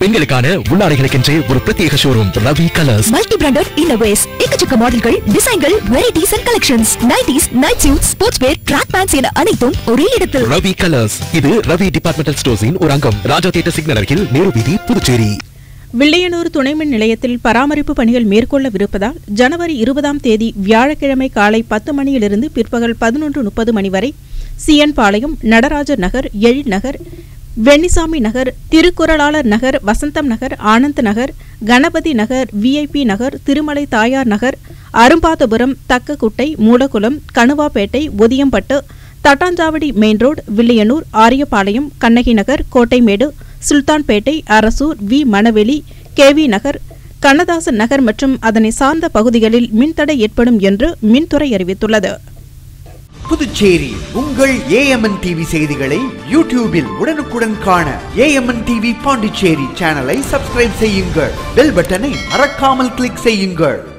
பெண்களுக்கான உள்ளாடைகளுக்கென்றே ஒரு பிரத்யேக showroom Ravi colours multi branded இன்னோவேஸ் எக்கச்சக்க மாடல்கள் டிசைன்கள் varieties and collections nighties night suit sportswear track pants என அனைத்தும் ஒரே இடத்தில் ரவி கலர்ஸ் இது ரவி டிபார்ட்மெண்டல் ஸ்டோர்ஸின் ஒரு அங்கம் ராஜா தியேட்டர் சிக்னல் அருகில் நேரு வீதி புதுச்சேரி வில்லையனூர் துணைமின் நிலையத்தில் பராமரிப்பு பணிகள் மேற்கொள்ளவிருப்பதால் ஜனவரி இருபதாம் தேதி வியாழக்கிழமை காலை பத்து மணியிலிருந்து பிற்பகல் பதினொன்று முப்பது மணி வரை C N Palayam Natarajar Nagar Ezhil Nagar Vennisamy Nagar Thirukkuralalar Nagar Vasantham Nagar Anand Nagar Ganapathi Nagar VIP Nagar Thirumalai Thayar Nagar Arumbarthapuram Thakkakuttai Moolakulam Kanuvapet Odiyampet Thattanchavady main road Villianur Ariyapalayam Kannagi Nagar Kottaimedu Sultanpet Arasur V Manaveli K V Nagar Kannadasan Nagar மற்றும் அதனை சார்ந்த பகுதிகளில் மின்தடை ஏற்படும் என்று மின்துறை அறிவித்துள்ளது புதுச்சேரி உங்கள் ஏஎம்என் டிவி செய்திகளை யூடியூபில் உடனுக்குடன் காண ஏஎம்என் டிவி பாண்டிச்சேரி சேனலை சப்ஸ்கிரைப் செய்யுங்கள் பெல் பட்டனை மறக்காமல் கிளிக் செய்யுங்கள்